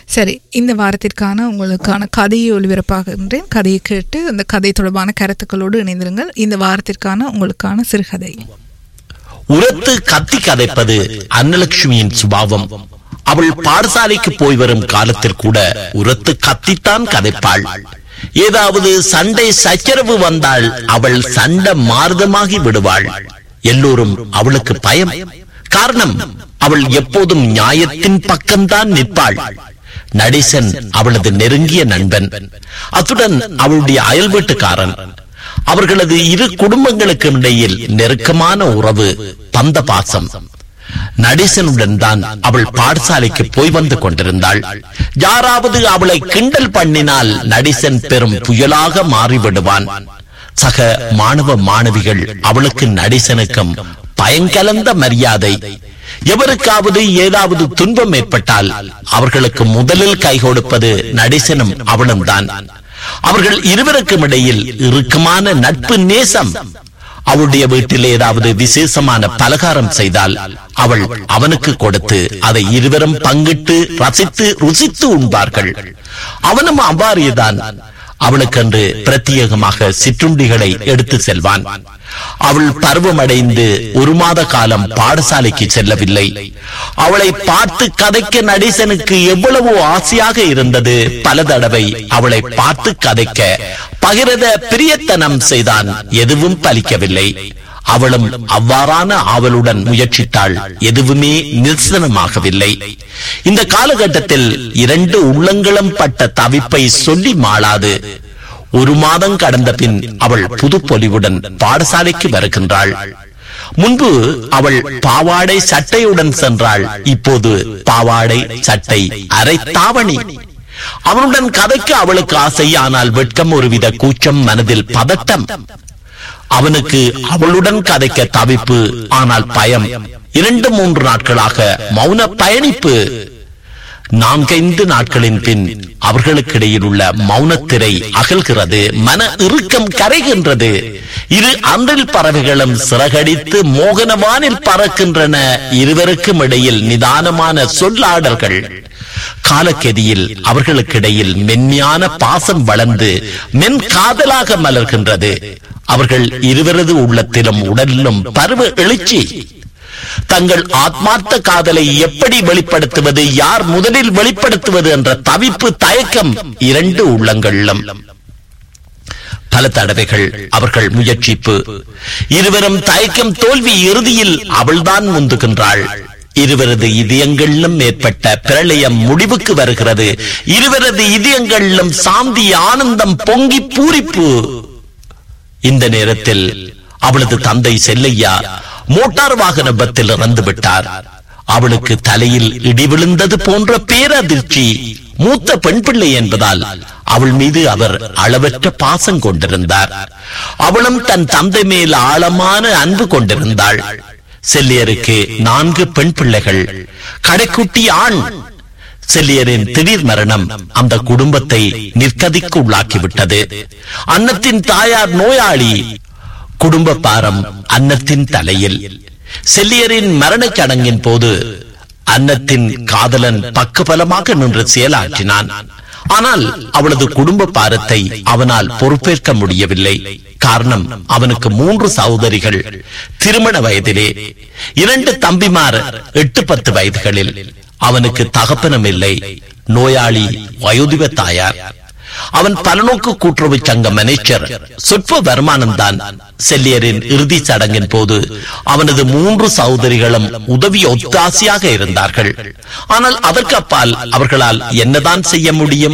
சரி இந்த வாரத்திற்கான உங்களுக்கான கதையை ஒளிபரப்பாகின்றேன் கதையை கேட்டு அந்த கதை தொடர்பான கருத்துக்களோடு இணைந்திருங்கள் இந்த வாரத்திற்கான உங்களுக்கான சிறுகதை உரத்து கத்தி கதைப்பது அன்னலட்சுமியின் சுபாவம் அவள் பாடசாலைக்கு போய் வரும் காலத்தில் கூட உரத்து கத்தித்தான் கதைப்பாள் ஏதாவது சண்டை சச்சரவு வந்தால் அவள் சண்டை மாறுதமாகி விடுவாள் எல்லோரும் அவளுக்கு பயம் காரணம் அவள் எப்போதும் நியாயத்தின் பக்கம்தான் நிற்பாள் நடேசன் அவளது நெருங்கிய நண்பன் அத்துடன் அவளுடைய அயல் வீட்டுக்காரன் அவர்களது இரு குடும்பங்களுக்கு இடையில் நெருக்கமான உறவு பந்த பாசம் நடேசனுடன் தான் அவள் பாடசாலைக்கு போய் வந்து கொண்டிருந்தாள் யாராவது அவளை கிண்டல் பண்ணினால் நடேசன் பெரும் புயலாக மாறிவிடுவான் சக மாணவ மாணவிகள் அவளுக்கு நடேசனுக்கும் பயங்கலந்த மரியாதை எவருக்காவது ஏதாவது துன்பம் ஏற்பட்டால் அவர்களுக்கு முதலில் கை கொடுப்பது நடேசனும் அவளும் தான் அவர்கள் இருவருக்கும் இடையில் இறுக்கமான நட்பு நேசம் அவளுடைய வீட்டில் ஏதாவது விசேஷமான பலகாரம் செய்தால் அவள் அவனுக்கு கொடுத்து அதை இருவரும் பங்கிட்டு ரசித்து ருசித்து உண்பார்கள் அவனும் அவ்வாறேதான் அவளுக்கென்று பிரத்யேகமாக சிற்றுண்டிகளை எடுத்து செல்வான் அவள் பருவமடைந்து ஒரு மாத காலம் பாடசாலைக்கு செல்லவில்லை அவளை பார்த்து கதைக்க நடேசனுக்கு எவ்வளவோ ஆசையாக இருந்தது பல தடவை அவளை பார்த்து கதைக்க பகிரத பிரியத்தனம் செய்தான் எதுவும் பலிக்கவில்லை அவளும் அவ்வாறான ஆவலுடன் முயற்சித்தாள் எதுவுமே நிர்சனமாகவில்லை இந்த காலகட்டத்தில் இரண்டு உள்ளங்களும் பட்ட தவிப்பை சொல்லி மாளாது ஒரு மாதம் கடந்த பின் அவள் புது பொலிவுடன் பாடசாலைக்கு வருகின்றாள் முன்பு அவள் பாவாடை சட்டையுடன் சென்றாள் இப்போது பாவாடை சட்டை அரை தாவணி அவனுடன் கதைக்கு அவளுக்கு ஆசை ஆனால் வெட்கம் ஒருவித கூச்சம் மனதில் பதட்டம் அவனுக்கு அவளுடன் கதைக்க தவிப்பு ஆனால் பயம் இரண்டு மூன்று நாட்களாக மௌன பயணிப்பு நான்கைந்து நாட்களின் பின் அவர்களுக்கிடையில் உள்ள மௌனத்திரை அகல்கிறது மன இறுக்கம் கரைகின்றது இரு அன்றில் பறவைகளும் சிறகடித்து மோகனவானில் பறக்கின்றன இருவருக்கும் இடையில் நிதானமான சொல்லாடல்கள் காலக்கெதியில் அவர்களுக்கிடையில் மென்மையான பாசம் வளர்ந்து மென் காதலாக மலர்கின்றது அவர்கள் இருவரது உள்ளத்திலும் உடலிலும் பருவ எழுச்சி தங்கள் ஆத்மார்த்த காதலை எப்படி வெளிப்படுத்துவது யார் முதலில் வெளிப்படுத்துவது என்ற தவிப்பு தயக்கம் இரண்டு உள்ளங்களிலும் பல தடவைகள் அவர்கள் முயற்சிப்பு இருவரும் தயக்கம் தோல்வி இறுதியில் அவள்தான் முந்துகின்றாள் இருவரது இதயங்களிலும் ஏற்பட்ட பிரளயம் முடிவுக்கு வருகிறது இருவரது இதயங்களிலும் சாந்தி ஆனந்தம் பொங்கி பூரிப்பு இந்த நேரத்தில் அவளது தந்தை செல்லையா மோட்டார் வாகன விபத்தில் இறந்து விட்டார் அவளுக்கு தலையில் இடி விழுந்தது போன்ற பேரதிர்ச்சி மூத்த பெண் பிள்ளை என்பதால் அவள் மீது அவர் அளவற்ற பாசம் கொண்டிருந்தார் அவளும் தன் தந்தை மேல் ஆழமான அன்பு கொண்டிருந்தாள் செல்லியருக்கு நான்கு பெண் பிள்ளைகள் கடைக்குட்டி ஆண் செல்லியரின் திடீர் மரணம் அந்த குடும்பத்தை நிற்கதிக்கு உள்ளாக்கிவிட்டது அன்னத்தின் தாயார் நோயாளி குடும்ப பாரம் அன்னத்தின் தலையில் செல்லியரின் மரணச் சடங்கின் போது அன்னத்தின் காதலன் பக்கபலமாக நின்று செயலாற்றினான் ஆனால் அவளது குடும்ப பாரத்தை அவனால் பொறுப்பேற்க முடியவில்லை காரணம் அவனுக்கு மூன்று சகோதரிகள் திருமண வயதிலே இரண்டு தம்பிமார் எட்டு பத்து வயதுகளில் அவனுக்கு தகப்பனம் இல்லை நோயாளி வயோதிப தாயார் அவன் பலநோக்கு கூட்டுறவு சங்க மேனேஜர் சொற்ப வருமானம் தான் செல்லியரின் இறுதி சடங்கின் போது அவனது மூன்று சகோதரிகளும் உதவி ஒத்தாசையாக இருந்தார்கள் ஆனால் அதற்கு அப்பால் அவர்களால் என்னதான் செய்ய முடியும்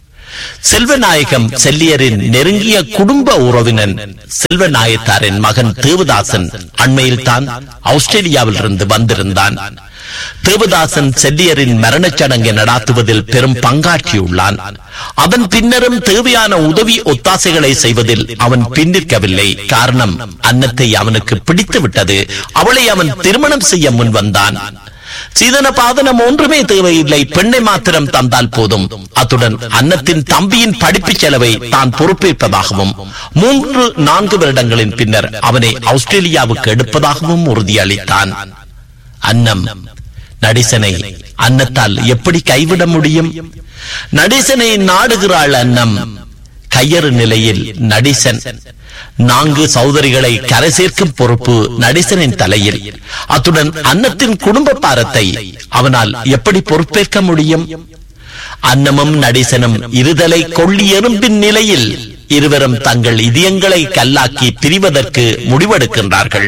செல்வநாயகம் செல்லியரின் நெருங்கிய குடும்ப உறவினன் செல்வநாயத்தாரின் மகன் தேவதாசன் அண்மையில் தான் ஆஸ்திரேலியாவில் இருந்து வந்திருந்தான் தேவதாசன் செல்லியரின் மரணச் சடங்கை நடாத்துவதில் பெரும் பங்காற்றியுள்ளான் அதன் பின்னரும் தேவையான உதவி ஒத்தாசைகளை செய்வதில் அவன் பின்னிற்கவில்லை காரணம் அன்னத்தை அவனுக்கு பிடித்து விட்டது அவளை அவன் திருமணம் செய்ய முன் வந்தான் சீதன பாதனம் ஒன்றுமே தேவையில்லை பெண்ணை மாத்திரம் தந்தால் போதும் அத்துடன் அன்னத்தின் தம்பியின் படிப்பு செலவை தான் பொறுப்பேற்பதாகவும் மூன்று நான்கு வருடங்களின் பின்னர் அவனை ஆஸ்திரேலியாவுக்கு எடுப்பதாகவும் உறுதியளித்தான் அன்னம் நடிசனை அன்னத்தால் எப்படி கைவிட முடியும் நடேசனை நாடுகிறாள் அன்னம் கையறு நிலையில் நடேசன் நான்கு சௌதரிகளை கரை சேர்க்கும் பொறுப்பு நடேசனின் தலையில் அத்துடன் அன்னத்தின் குடும்ப பாரத்தை அவனால் எப்படி பொறுப்பேற்க முடியும் அன்னமும் நடேசனும் இருதலை கொள்ளி எறும்பின் நிலையில் இருவரும் தங்கள் இதயங்களை கல்லாக்கி பிரிவதற்கு முடிவெடுக்கின்றார்கள்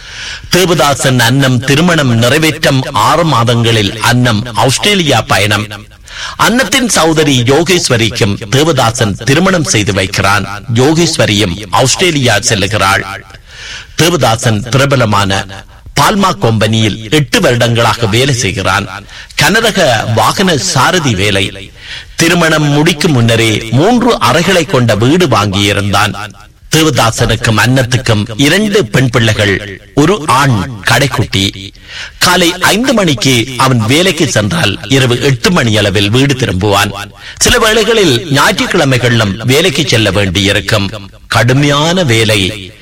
தேவதாசன் அன்னம் திருமணம் நிறைவேற்றம் ஆறு மாதங்களில் அன்னம் ஆஸ்திரேலியா பயணம் அன்னத்தின் சகோதரி யோகேஸ்வரிக்கும் தேவதாசன் திருமணம் செய்து வைக்கிறான் யோகேஸ்வரியும் ஆஸ்திரேலியா செல்லுகிறாள் தேவதாசன் பிரபலமான பால்மா கம்பெனியில் எட்டு வருடங்களாக வேலை செய்கிறான் கனரக வாகன சாரதி வேலை திருமணம் முடிக்கும் முன்னரே மூன்று அறைகளை கொண்ட வீடு வாங்கியிருந்தான் தேவதாசனுக்கும் அன்னத்துக்கும் இரண்டு பெண் பிள்ளைகள் ஒரு ஆண் கடைக்குட்டி காலை ஐந்து மணிக்கு அவன் வேலைக்கு சென்றால் இரவு எட்டு மணி அளவில் வீடு திரும்புவான் சில வேளைகளில் ஞாயிற்றுக்கிழமைகளிலும் வேலைக்கு செல்ல வேண்டியிருக்கும் கடுமையான வேலை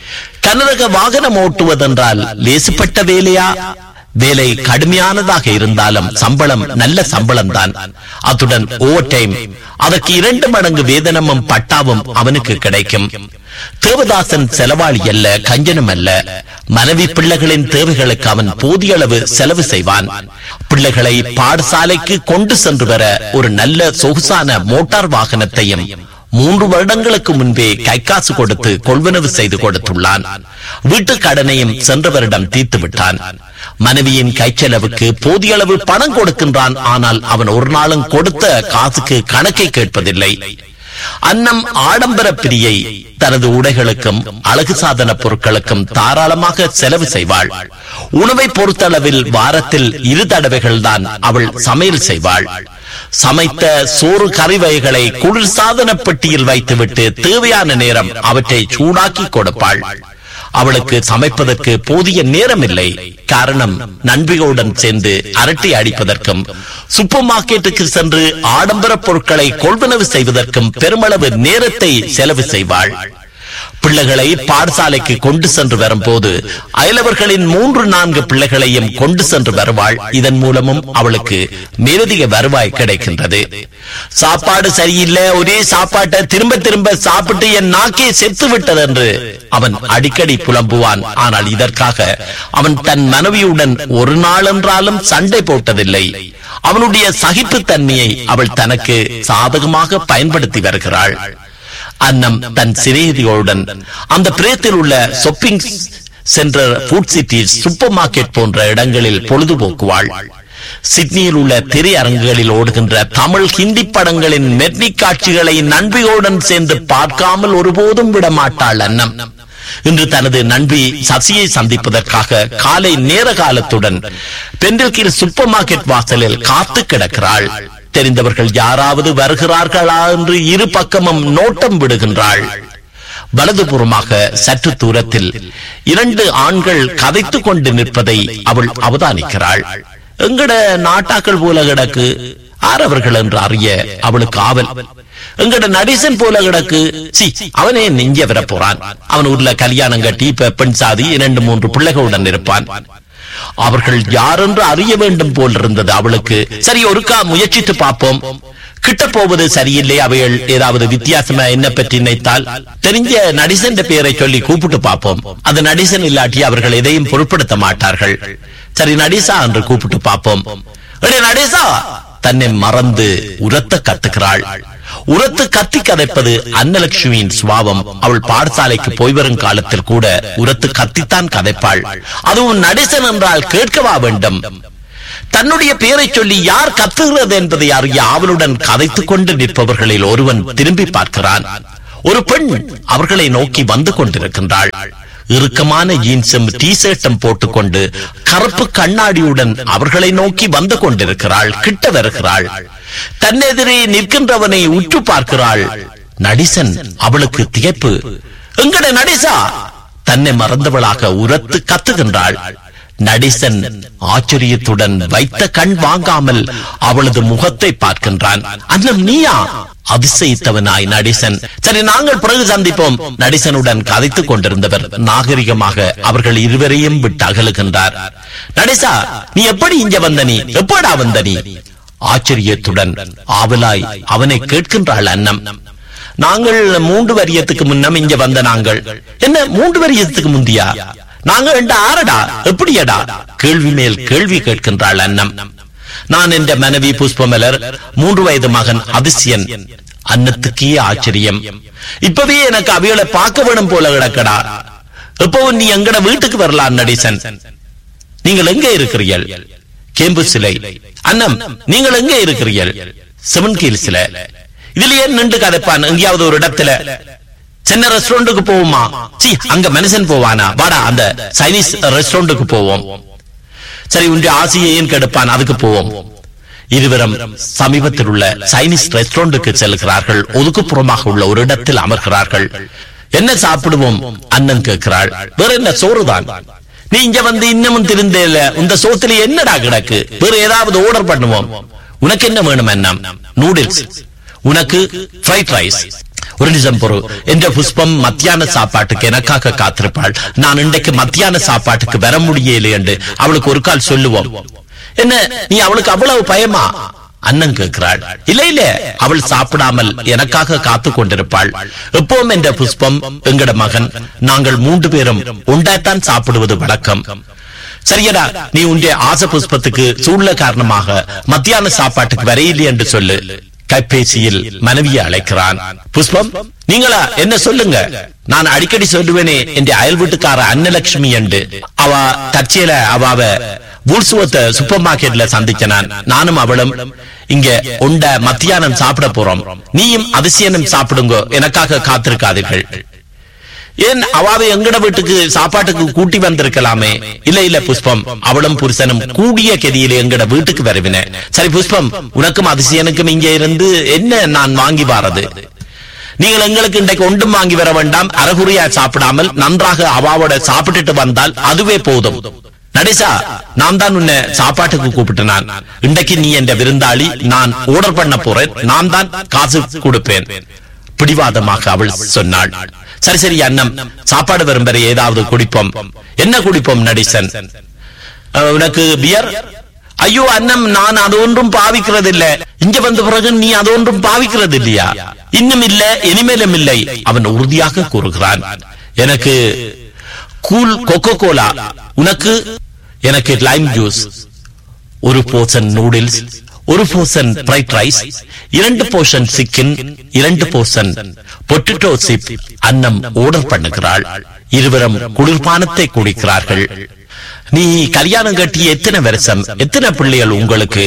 கனரக வாகனம் ஓட்டுவதென்றால் லேசுப்பட்ட வேலையா வேலை கடுமையானதாக இருந்தாலும் சம்பளம் நல்ல சம்பளம் தான் அத்துடன் ஓவர் டைம் அதற்கு இரண்டு மடங்கு வேதனமும் பட்டாவும் அவனுக்கு கிடைக்கும் தேவதாசன் செலவாளி அல்ல கஞ்சனும் அல்ல மனைவி பிள்ளைகளின் தேவைகளுக்கு அவன் போதிய அளவு செலவு செய்வான் பிள்ளைகளை பாடசாலைக்கு கொண்டு சென்று வர ஒரு நல்ல சொகுசான மோட்டார் வாகனத்தையும் மூன்று வருடங்களுக்கு முன்பே கைக்காசு கொடுத்து கொள்வனவு செய்து கொடுத்துள்ளான் வீட்டு கடனையும் சென்ற வருடம் தீர்த்து விட்டான் மனைவியின் கைச்செலவுக்கு போதிய அளவு பணம் கொடுக்கின்றான் ஆனால் அவன் ஒரு நாளும் கொடுத்த காசுக்கு கணக்கை கேட்பதில்லை அன்னம் ஆடம்பர பிரியை தனது உடைகளுக்கும் அழகு சாதன பொருட்களுக்கும் தாராளமாக செலவு செய்வாள் உணவை பொறுத்தளவில் வாரத்தில் இரு தடவைகள் தான் அவள் சமையல் செய்வாள் சமைத்த சோறு கறி வகைகளை குளிர்சாதன பெட்டியில் வைத்துவிட்டு தேவையான நேரம் அவற்றை சூடாக்கி கொடுப்பாள் அவளுக்கு சமைப்பதற்கு போதிய நேரம் இல்லை காரணம் நண்பிகளுடன் சேர்ந்து அரட்டை அடிப்பதற்கும் சூப்பர் மார்க்கெட்டுக்கு சென்று ஆடம்பர பொருட்களை கொள்வனவு செய்வதற்கும் பெருமளவு நேரத்தை செலவு செய்வாள் பிள்ளைகளை பாடசாலைக்கு கொண்டு சென்று வரும்போது அயலவர்களின் மூன்று நான்கு பிள்ளைகளையும் கொண்டு சென்று வருவாள் இதன் மூலமும் அவளுக்கு மேலதிக வருவாய் கிடைக்கின்றது சாப்பாடு சரியில்லை ஒரே சாப்பாட்டை திரும்ப திரும்ப சாப்பிட்டு என் நாக்கே செத்து விட்டது என்று அவன் அடிக்கடி புலம்புவான் ஆனால் இதற்காக அவன் தன் மனைவியுடன் ஒரு நாள் என்றாலும் சண்டை போட்டதில்லை அவனுடைய சகிப்புத்தன்மையை அவள் தனக்கு சாதகமாக பயன்படுத்தி வருகிறாள் அன்னம் தன் சிநேகிதிகளுடன் அந்த பிரேத்தில் உள்ள shopping centre food city supermarket போன்ற இடங்களில் பொழுதுபோக்குவாள் சிட்னியில் உள்ள திரையரங்குகளில் ஓடுகின்ற தமிழ் ஹிந்தி படங்களின் மெட்னி காட்சிகளை நண்பிகளுடன் சேர்ந்து பார்க்காமல் ஒருபோதும் விட மாட்டாள் அன்னம் இன்று தனது நண்பி சசியை சந்திப்பதற்காக காலை நேர காலத்துடன் பெண்டில்கில் சூப்பர் மார்க்கெட் வாசலில் காத்து கிடக்கிறாள் தெரிந்தவர்கள் யாராவது வருகிறார்களா என்று இரு பக்கமும் நோட்டம் விடுகின்றாள் வலதுபுறமாக சற்று தூரத்தில் இரண்டு ஆண்கள் கதைத்துக் கொண்டு நிற்பதை அவள் அவதானிக்கிறாள் எங்கட நாட்டாக்கள் போல கிடக்கு ஆரவர்கள் என்று அறிய அவளுக்கு ஆவல் எங்கட நடேசன் போல கிடக்கு சி அவனே நெஞ்ச வர போறான் அவன் ஊர்ல கல்யாணம் கட்டி இப்ப பெண் சாதி இரண்டு மூன்று பிள்ளைகளுடன் இருப்பான் அவர்கள் யாரென்று அறிய வேண்டும் போல் இருந்தது அவளுக்கு சரி ஒருக்கா முயற்சித்து பார்ப்போம் கிட்ட போவது சரியில்லை அவைகள் ஏதாவது வித்தியாசமா என்ன பற்றி நினைத்தால் தெரிஞ்ச நடிசன் பெயரை சொல்லி கூப்பிட்டு பார்ப்போம் அது நடிசன் இல்லாட்டி அவர்கள் எதையும் பொருட்படுத்த மாட்டார்கள் சரி நடிசா என்று கூப்பிட்டு பார்ப்போம் "எடே நடேசா தன்னை மறந்து உரத்த கத்துகிறாள் உரத்து கத்தி கதைப்பது அன்னலட்சுமியின் சுபாவம் அவள் பாடசாலைக்கு போய் வரும் காலத்தில் கூட உரத்து கத்தித்தான் கதைப்பாள் அதுவும் நடேசன் என்றால் கேட்கவா வேண்டும் தன்னுடைய பெயரை சொல்லி யார் கத்துகிறது என்பதை அறிய ஆவலுடன் கதைத்துக் கொண்டு நிற்பவர்களில் ஒருவன் திரும்பி பார்க்கிறான் ஒரு பெண் அவர்களை நோக்கி வந்து கொண்டிருக்கின்றாள் இறுக்கமான ஜீன்ஸும் டி ஷர்ட்டும் போட்டுக்கொண்டு கருப்பு கண்ணாடியுடன் அவர்களை நோக்கி வந்து கொண்டிருக்கிறாள் கிட்ட வருகிறாள் தன்னெதிரே நிற்கின்றவனை உற்று பார்க்கிறாள் நடிசன் அவளுக்கு திகைப்பு எங்கட நடிசா தன்னை மறந்தவளாக உரத்து கத்துகின்றாள் நடேசன் ஆச்சரியத்துடன் வைத்த கண் வாங்காமல் அவளது முகத்தை பார்க்கின்றான் அண்ணன் நீயா அதிசயித்தவனாய் நடேசன் சரி நாங்கள் பிறகு சந்திப்போம் நடேசனுடன் கதைத்துக் கொண்டிருந்தவர் நாகரிகமாக அவர்கள் இருவரையும் விட்டு அகலுகின்றார் நடேசா நீ எப்படி இங்க வந்த நீ எப்படா வந்த நீ ஆச்சரியத்துடன் ஆவலாய் அவனை கேட்கின்றாள் அன்னம் நாங்கள் மூன்று வரியத்துக்கு முன்னம் இங்க வந்த நாங்கள் என்ன மூன்று வரியத்துக்கு முந்தியா நாங்க ரெண்டு ஆறடா எப்படியடா கேள்வி மேல் கேள்வி கேட்கின்றாள் அன்னம் நான் என்ற மனைவி புஷ்பமலர் மூன்று வயது மகன் அதிசயன் அன்னத்துக்கே ஆச்சரியம் இப்பவே எனக்கு அவைகளை பார்க்க வேணும் போல கிடக்கடா எப்பவும் நீ எங்கட வீட்டுக்கு வரலாம் நடேசன் நீங்கள் எங்க இருக்கிறீர்கள் கேம்பு சிலை அண்ணம் நீங்கள் எங்க இருக்கிறீர்கள் செவன் கீழ்ஸ்ல இதுல ஏன் நின்று கதைப்பான் எங்கேயாவது ஒரு இடத்துல சின்ன ரெஸ்டாரண்ட்டுக்கு போவோமா சி அங்க மனுஷன் போவானா வாடா அந்த சைனீஸ் ரெஸ்டாரண்ட்டுக்கு போவோம் சரி உன்னுடைய ஆசையை ஏன் கெடுப்பான் அதுக்கு போவோம் இருவரும் சமீபத்தில் உள்ள சைனீஸ் ரெஸ்டாரண்ட்டுக்கு செல்கிறார்கள் ஒதுக்குப்புறமாக உள்ள ஒரு இடத்தில் அமர்கிறார்கள் என்ன சாப்பிடுவோம் அண்ணன் கேட்கிறாள் வேற என்ன சோறுதான் நீ இங்க வந்து இன்னமும் திருந்தேல இந்த சோத்துல என்னடா கிடக்கு வேற ஏதாவது ஆர்டர் பண்ணுவோம் உனக்கு என்ன வேணும் என்ன நூடுல்ஸ் உனக்கு ஃப்ரைட் ரைஸ் ஒரு நிமிஷம் பொறு என்ற புஷ்பம் மத்தியான சாப்பாட்டுக்கு எனக்காக காத்திருப்பாள் நான் இன்றைக்கு மத்தியான சாப்பாட்டுக்கு வர முடியல என்று அவளுக்கு ஒரு கால் சொல்லுவோம் என்ன நீ அவளுக்கு அவ்வளவு பயமா அண்ணன் கேட்கிறாள் இல்ல இல்ல அவள் சாப்பிடாமல் எனக்காக காத்து கொண்டிருப்பாள் எப்பவும் என்ற புஷ்பம் எங்கட மகன் நாங்கள் மூன்று பேரும் உண்டாத்தான் சாப்பிடுவது வழக்கம் சரியடா நீ உன்னுடைய ஆசை புஷ்பத்துக்கு சூழ்நிலை காரணமாக மத்தியான சாப்பாட்டுக்கு வரையில்லை என்று சொல்லு கைபேசியில் மனைவியை அழைக்கிறான் புஷ்பம் நீங்களா என்ன சொல்லுங்க நான் அடிக்கடி சொல்லுவேனே என் அயல் வீட்டுக்கார அன்னலட்சுமி என்று அவ தற்செயல அவாவ வூல்சுவத்தை சூப்பர் மார்க்கெட்ல சந்திச்ச நான் நானும் அவளும் இங்க உண்ட மத்தியானம் சாப்பிட போறோம் நீயும் அதிசயனும் சாப்பிடுங்க எனக்காக காத்திருக்காதீர்கள் ஏன் அவாவை எங்கட வீட்டுக்கு சாப்பாட்டுக்கு கூட்டி வந்திருக்கலாமே இல்ல இல்ல புஷ்பம் அவளும் புருஷனும் கூடிய கதியில எங்கட வீட்டுக்கு வருவின சரி புஷ்பம் உனக்கும் அதிசயனுக்கும் இங்க இருந்து என்ன நான் வாங்கி வாரது நீங்கள் எங்களுக்கு இன்றைக்கு ஒன்றும் வாங்கி வர வேண்டாம் அறகுறையா சாப்பிடாமல் நன்றாக அவாவோட சாப்பிட்டுட்டு வந்தால் அதுவே போதும் நடேசா நான் தான் உன்னை சாப்பாட்டுக்கு கூப்பிட்டு நான் இன்றைக்கு நீ என்ற விருந்தாளி நான் ஆர்டர் பண்ண போறேன் நான் தான் காசு கொடுப்பேன் பிடிவாதமாக அவள் சொன்னாள் சரி சரி அண்ணம் சாப்பாடு வரும் வரை ஏதாவது குடிப்போம் என்ன குடிப்போம் நடேசன் அஹ், உனக்கு பியர் ஐயோ அண்ணம் நான் அது ஒன்றும் பாவிக்கிறது இல்ல இங்க வந்த பிறகு நீ அது ஒன்றும் பாவிக்கிறது இல்லையா இன்னும் இல்ல இனிமேலும் இல்லை அவன் உறுதியாக கூறுகிறான் எனக்கு கூல் கொக்கோ கோலா உனக்கு எனக்கு லைம் ஜூஸ் ஒரு போர்ஷன் நூடுல்ஸ் ஒரு போர்ஷன் ஃப்ரைட் ரைஸ் இரண்டு போர்ஷன் சிக்கன் இரண்டு portion potato chip Annam order பண்ணுகிறாள் இருவரும் குளிர்பானத்தை குடிக்கிறார்கள் நீ கல்யாணம் கட்டி எத்தனை வருஷம் எத்தனை பிள்ளைகள் உங்களுக்கு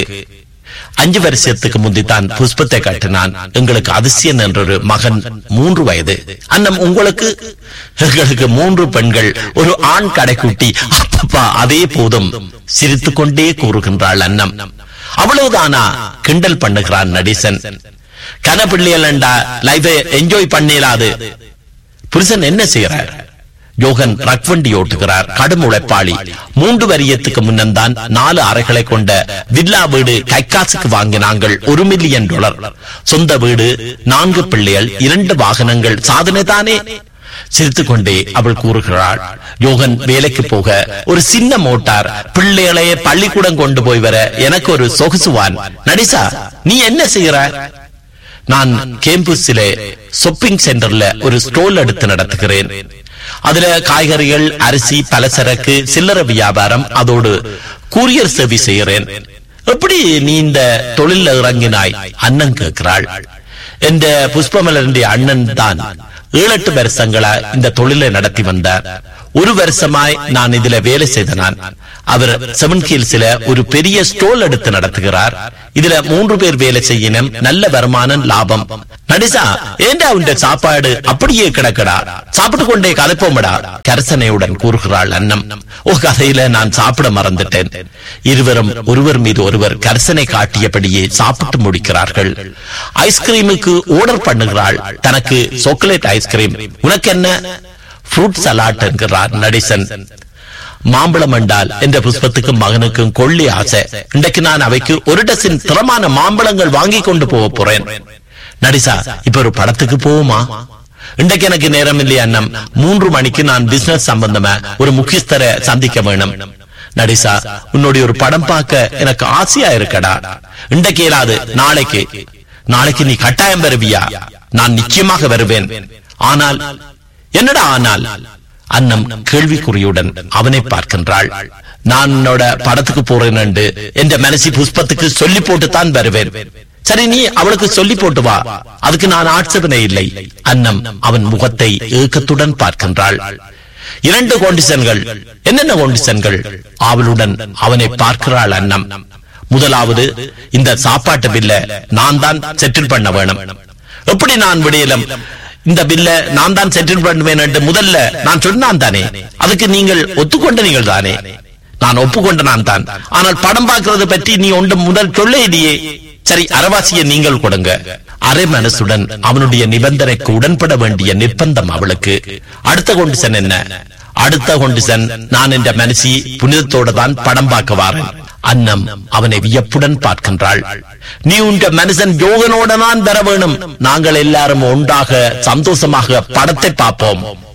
அஞ்சு வருஷத்துக்கு முந்தித்தான் புஷ்பத்தை கட்டினான் எங்களுக்கு அதிசயன் என்றொரு மகன் மூன்று வயது அண்ணம் உங்களுக்கு எங்களுக்கு மூன்று பெண்கள் ஒரு ஆண் கடைக்குட்டி அப்பப்பா அதே போதும் சிரித்துக் கொண்டே கூறுகின்றாள் அண்ணம் அவ்வளவுதானா கிண்டல் பண்ணுகிறான் நடேசன் கனப்பிள்ளைகள் லைஃபை என்ஜாய் பண்ணிடாது புருஷன் என்ன செய்யறார் யோகன் ரக்வண்டி ஓட்டுகிறார் கடும் உழைப்பாளி மூன்று வரியத்துக்கு முன்னந்தான் நாலு அறைகளை கொண்ட வில்லா வீடு கைக்காசுக்கு வாங்கினாங்கள் ஒரு மில்லியன் டாலர் சொந்த வீடு நான்கு பிள்ளைகள் இரண்டு வாகனங்கள் சாதனை தானே சிரித்துக் கொண்டே அவள் கூறுகிறாள் யோகன் வேலைக்கு போக ஒரு சின்ன மோட்டார் பிள்ளைகளை பள்ளிக்கூடம் கொண்டு போய் வர எனக்கு ஒரு சொகுசுவான் நடிசா நீ என்ன செய்யற நான் கேம்பஸிலே ஷாப்பிங் சென்டர்ல ஒரு ஸ்டோல் எடுத்து நடத்துகிறேன் அதுல காய்கறிகள் அரிசி பலசரக்கு சில்லறை வியாபாரம் அதோடு கூரியர் சர்வீஸ் செய்கிறேன் எப்படி நீ இந்த தொழில இறங்கினாய் அண்ணன் கேட்கிறாள் இந்த புஷ்பமலருடைய அண்ணன் தான் ஏழு எட்டு வருஷங்களா இந்த தொழிலை நடத்தி வந்தார் ஒரு வருஷமாய் நான் இதுல வேலை செய்த நான் அவர் செவன் ஹில்ஸ்ல ஒரு பெரிய ஸ்டோல் எடுத்து நடத்துகிறார் இதுல மூன்று பேர் வேலை செய்யணும் நல்ல வருமானம் லாபம் நடிசா ஏண்டா உண்ட சாப்பாடு அப்படியே கிடக்கடா சாப்பிட்டு கொண்டே கதைப்போமடா கரசனையுடன் கூறுகிறாள் அன்னம் ஓ கதையில நான் சாப்பிட மறந்துட்டேன் இருவரும் ஒருவர் மீது ஒருவர் கரசனை காட்டியபடியே சாப்பிட்டு முடிக்கிறார்கள் ஐஸ்கிரீமுக்கு ஆர்டர் பண்ணுகிறாள் தனக்கு சாக்லேட் ஐஸ்கிரீம் உனக்கு என்ன ஃப்ரூட் சலாட் என்கிறார் நடேசன் மாம்பழம் என்றால் என்ற புஷ்பத்துக்கும் மகனுக்கும் கொள்ளி ஆசை இன்றைக்கு நான் அவைக்கு ஒரு டசின் திறமான மாம்பழங்கள் வாங்கி கொண்டு போக போறேன் நடிசா இப்ப ஒரு படத்துக்கு போவோமா இன்றைக்கு எனக்கு நேரம் இல்லையா அண்ணம் மூன்று மணிக்கு நான் பிசினஸ் சம்பந்தமா ஒரு முக்கியஸ்தரை சந்திக்க வேணும் நடிசா உன்னுடைய ஒரு படம் பார்க்க எனக்கு ஆசையா இருக்கடா இன்றைக்கு இயலாது நாளைக்கு நாளைக்கு நீ கட்டாயம் வருவியா நான் நிச்சயமாக வருவேன் ஆனால் என்னடா ஆனால் அன்னம் கேள்விக்குறியுடன் அவனை பார்க்கின்றாள் நான் உன்னோட படத்துக்கு போறேன் என்று என்ற மனசி புஷ்பத்துக்கு சொல்லி போட்டுத்தான் வருவேன் சரி நீ அவளுக்கு சொல்லி போட்டு வா அதுக்கு நான் ஆட்சேபனை இல்லை அன்னம் அவன் முகத்தை ஏக்கத்துடன் பார்க்கின்றாள் இரண்டு கோண்டிசன்கள் என்னென்ன கோண்டிசன்கள் அவளுடன் அவனை பார்க்கிறாள் அன்னம் முதலாவது இந்த சாப்பாட்டு பில்ல நான் தான் செட்டில் பண்ண வேணும் எப்படி நான் விடையலம் இந்த பில்ல நான் தான் செட்டில் பண்ணுவேன் என்று முதல்ல நான் சொன்னான் தானே அதுக்கு நீங்கள் ஒத்துக்கொண்ட நீங்கள் தானே நான் ஒப்புக்கொண்ட நான் தான் ஆனால் படம் பார்க்கிறது பற்றி நீ ஒன்று முதல் சொல்ல இல்லையே சரி அரவாசியை நீங்கள் கொடுங்க அரை மனசுடன் அவனுடைய நிபந்தனைக்கு உடன்பட வேண்டிய நிர்பந்தம் அவளுக்கு அடுத்த கொண்டிசன் என்ன அடுத்த கொண்டிசன் நான் என்ற மனசி புனிதத்தோட தான் படம் பார்க்க வாரேன் அன்னம் அவனை வியப்புடன் பார்க்கின்றாள் நீ உண்ட மனுஷன் யோகனோட தான் வர வேணும் நாங்கள் எல்லாரும் ஒன்றாக சந்தோஷமாக படத்தை பார்ப்போம்